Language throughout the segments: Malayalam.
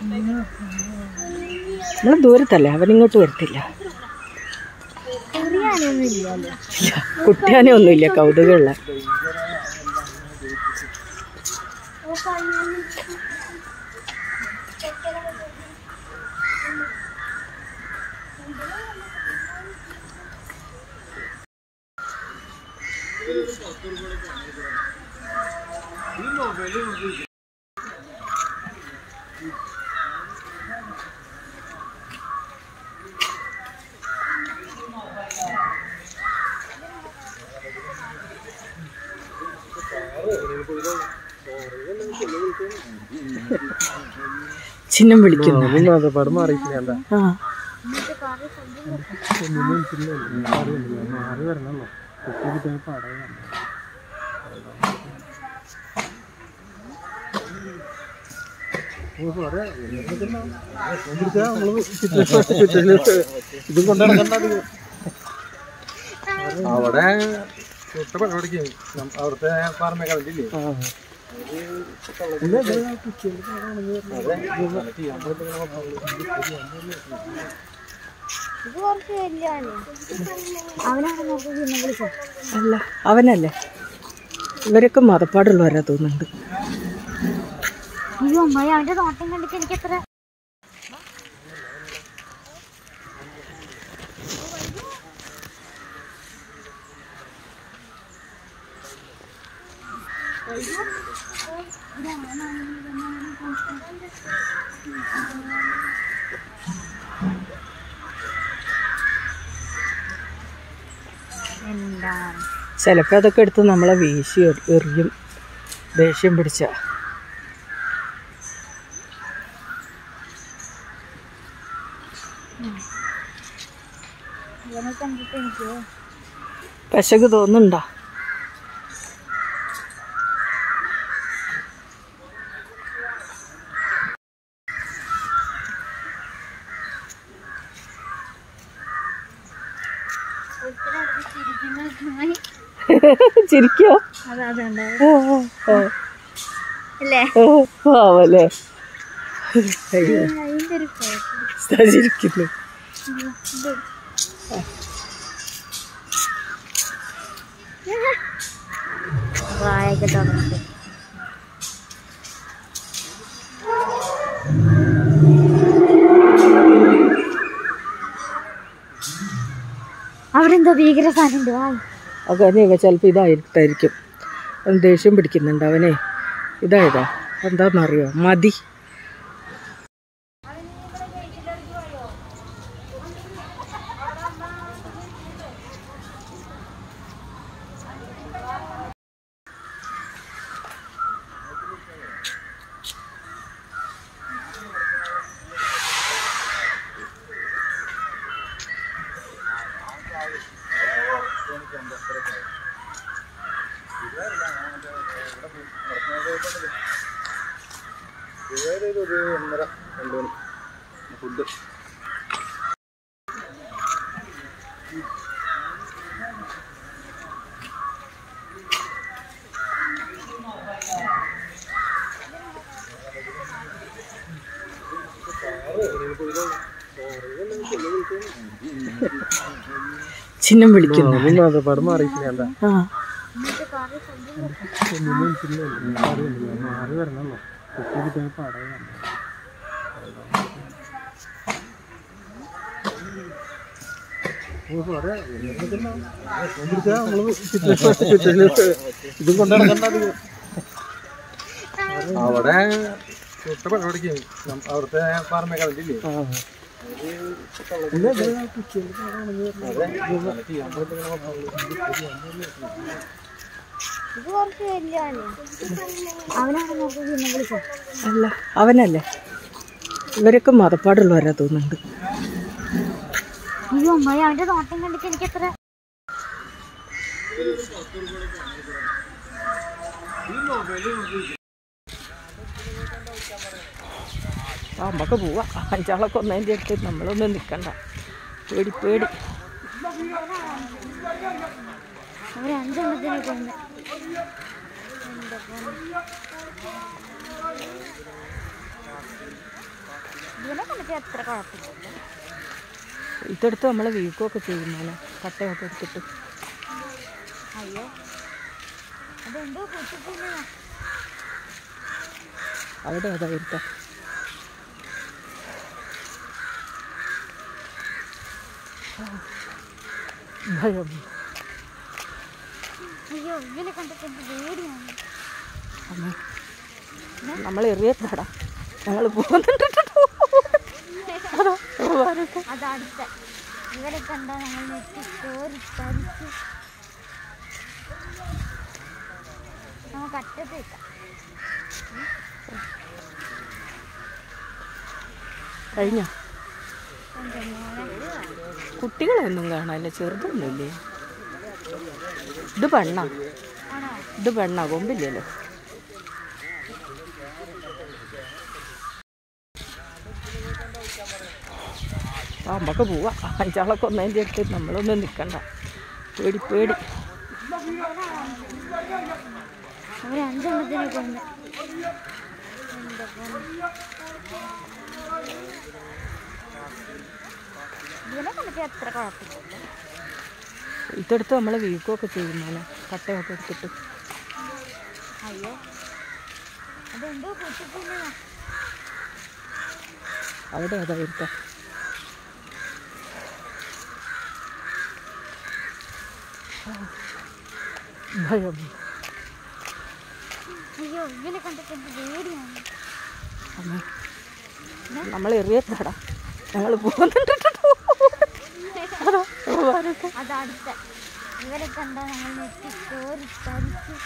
നമ്മൾ ദൂരത്തല്ലേ അവനിങ്ങോട്ട് വരത്തില്ല ചെറിയാനൊന്നും ഇല്ലല്ലോ ഇല്ല കുട്ടിയാനെ ഒന്നുമില്ല കൗതുകമുള്ള ചിഹ്നം വിളിക്കുന്നു പടം മാറിയിട്ടില്ല എന്താ ആ മാറി വരണല്ലോ കുട്ടി കുട്ടികൾ പടം ഇതും കൊണ്ട് നടക്കണ്ട അവിടെ തൊട്ട പരിപാടിക്ക് നം- അവിടുത്തെ പാറമ കണ്ടില്ലേ ഇത് കുറച്ച് വലിയ അവനാണ് നോക്കി പിന്നെ വിളിച്ചോ അല്ല അവനല്ലേ ഇവരൊക്കെ മതപ്പാടുള്ളവരാ തോന്നുന്നുണ്ട് അയ്യോ അമ്മായി അവന്റെ നോട്ടം കണ്ടിട്ട് എനിക്ക് എത്ര എന്താണ് ചിലപ്പോൾ അതൊക്കെ എടുത്ത് നമ്മളെ വീശി എറി- എറിയും ദേഷ്യം പിടിച്ച ഇവനെ കണ്ടിട്ട് എനിക്ക് പശക്ക് തോന്നുന്നുണ്ടോ ചിരിക്കോ അതാ അതുണ്ട് ഓ, ഓ, ഓ, അല്ലേ ഓ, പാവല്ലേ അയ്യോ അതിന്റെ ഒരു ഫോട്ടോ ഉസ്താ ചിരിക്കുന്നു വായൊക്കെ തുറന്നിട്ട് അവിടെ എന്തോ ഭീകര സാധനം ഉണ്ട് വാ അങ്ങനെ ചിലപ്പോൾ ഇതായിട്ടായിരിക്കും അവൻ ദേഷ്യം പിടിക്കുന്നുണ്ട് അവനെ ഇതായതാ എന്താണെന്നറിയോ മതി ഒരു ഒന്നര രണ്ട് മണി ഫുഡ് ചിഹ്നം വിളിക്കുന്നു പടം മാറിയിട്ടില്ല എന്താ ആ മാറി വരണല്ലോ കുട്ടി കുട്ടികൾ പടം ഇതും കൊണ്ട് നടക്കണ്ട അവിടെ തൊട്ട പരിപാടിക്ക് നം- അവിടുത്തെ പാറമ കണ്ടില്ലേ ഇത് കുറച്ച് വലിയ അവനാണ് നോക്കി പിന്നെ വിളിച്ചോ അല്ല അവനല്ലേ ഇവരൊക്കെ മതപ്പാടുള്ളവരാ തോന്നുന്നുണ്ട് അയ്യോ അമ്മായി അവന്റെ നോട്ടം കണ്ടിട്ട് എനിക്ക് എത്ര ആ നമുക്ക് പോവാം അഞ്ചാളൊക്കെ ഒന്നതിൻ്റെ അടുത്ത് നമ്മളൊന്നും നിൽക്കണ്ട പേടി പേടി അവർ അഞ്ചെണ്ണത്തിനെ കൊണ്ട് നോക്കിയാൽ അത്ര കുഴപ്പമില്ല ഇതെടുത്ത് നമ്മൾ വീക്കുകയൊക്കെ ചെയ്യുന്നതാണ് കട്ടയൊക്കെ എടുത്തിട്ട് അയ്യോ അതെന്തോ കുത്തിപ്പിന്നെ അവിടെ അതാ ഇരുത്ത ഭയം അയ്യോ ഇവനെ കണ്ടിട്ട് എന്ത് പേടിയാണ് അമ്മേ നമ്മൾ എറിയത്താടാ ഞങ്ങൾ പോകുന്നുണ്ട് അതാ വരട്ടെ അത് അടുത്ത ഇവരെ കണ്ടാൽ ഞങ്ങൾ നെറ്റി കോരി തരിച്ച് നമുക്ക് അറ്റത്ത് വെക്കാം കഴിഞ്ഞോ എൻ്റെ മോനെ കുട്ടികളൊന്നും കാണാനില്ല ചെറുതൊന്നുമില്ലേ ഇത് പെണ്ണ ആണോ ഇത് പെണ്ണ കൊമ്പില്ലല്ലോ ആ നമുക്ക് പോവാ അഞ്ചാളൊക്കെ ഒന്നതിൻ്റെ അടുത്ത് നമ്മളൊന്നും നിൽക്കണ്ട പേടി പേടി അവർ അഞ്ചെണ്ണത്തിനെ കൊന്ന് എൻ്റെ പൊന്നേ. ഇവനെ കണ്ടിട്ട് അത്ര കുഴപ്പമില്ല ഇതെടുത്ത് നമ്മൾ വീക്കുകയൊക്കെ ചെയ്യുന്നതാണ് കട്ടയൊക്കെ എടുത്തിട്ട് അയ്യോ അതെന്തോ കുത്തിപ്പിന്നെ അവിടെ അതാ ഇരുത്ത ഭയം അയ്യോ ഇവനെ കണ്ടിട്ട് എന്ത് പേടിയാണ് അമ്മേ നമ്മൾ എറിയത്താടാ ഞങ്ങൾ പോകുന്നുണ്ട് അതാ വരട്ടെ അത് അടുത്ത ഇവരെ കണ്ടാൽ ഞങ്ങൾ നെറ്റി കോരി തരിച്ച്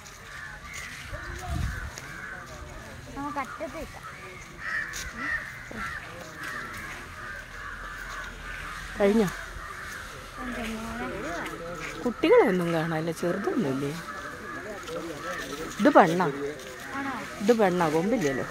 നമുക്ക് അറ്റത്ത് വെക്കാം കഴിഞ്ഞോ എൻ്റെ മോനെ കുട്ടികളൊന്നും കാണാനില്ല ചെറുതൊന്നുമില്ലേ ഇത് പെണ്ണ ആണോ ഇത് പെണ്ണ കൊമ്പില്ലല്ലോ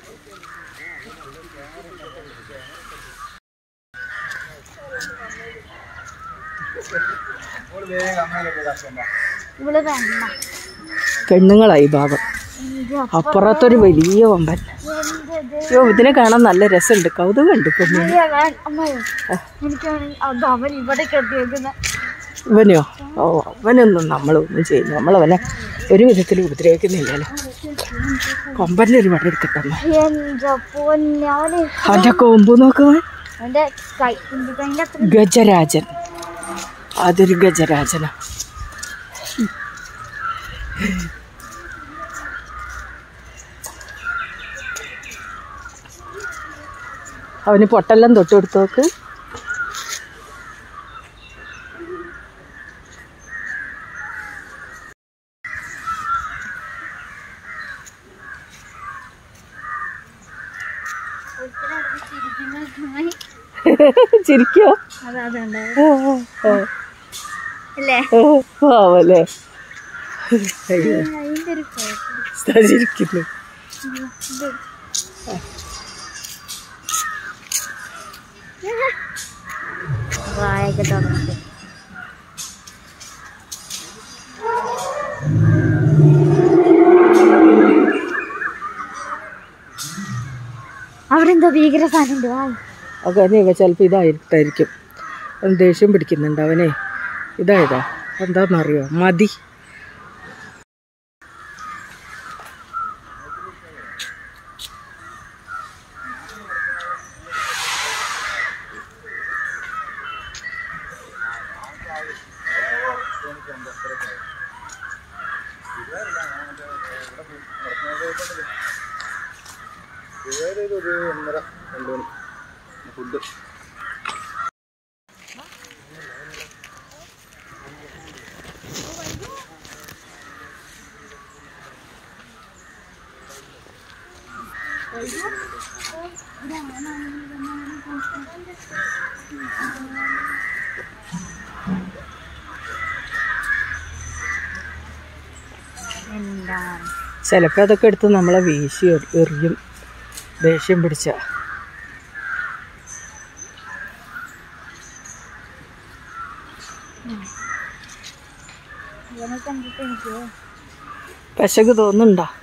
ഓള് വേഗം അമ്മയിലേക്ക് ഇതാക്കണ്ട. ഇവള് വെണ്ണ പെണ്ണുങ്ങളായി ഭാഗം എൻ്റെ അപ്പുറത്തൊരു വലിയ കൊമ്പൻ എൻ്റെ അയ്യോ ഇതിനെ കാണാൻ നല്ല രസമുണ്ട് കൗതുകമുണ്ട് പെണ്ണിന് അമ്മയോ എനിക്കാണെങ്കിൽ അത് അവൻ ഇവിടെ കെട്ടിയേക്കുന്ന ഇവനെയോ ഓ അവനൊന്നും നമ്മളൊന്നും ചെയ്യുന്നു നമ്മളവനെ ഒരു വിധത്തിൽ ഉപദ്രവിക്കുന്നില്ലല്ലോ കൊമ്പൻ്റെ ഒരു വടി എടുക്കട്ടെ എൻ്റെ പൊന്നെ അവന് അവൻ്റെ കൊമ്പ് നോക്കുവാൻ അവൻ്റെ കൈ കൈൻ്റെ അത്ര ഗജരാജൻ അതൊരു ഗജരാജന അവന് പൊട്ടെല്ലാം തൊട്ട് കൊടുത്തു നോക്ക് ചിരിക്കോ അതെ അതുണ്ട് ആ, ആ, അല്ലേ ആ, പാവല്ലേ അയ്യോ അതിൻ്റെ ഒരു കുഴപ്പം ഉസ്താ ചിരിക്കുന്നു വായൊക്കെ തുടങ്ങി അവിടെ എന്തോ ഭീകര സാധനം ഉണ്ട് വാ അങ്ങനെ ഇവ ചിലപ്പോൾ ഇതായിട്ടായിരിക്കും അവൻ ദേഷ്യം പിടിക്കുന്നുണ്ട് അവനെ ഇതായതാ എന്താണെന്നറിയോ മതി ഏകദേശം ഒരു ഒന്നര രണ്ട് മണി ഫുഡ് എന്താണ് ചിലപ്പോൾ അതൊക്കെ എടുത്ത് നമ്മളെ വീശി എറി- എറിയും ദേഷ്യം പിടിച്ച ഇവനെ കണ്ടിട്ട് എനിക്ക് പശക്ക് തോന്നുന്നുണ്ടോ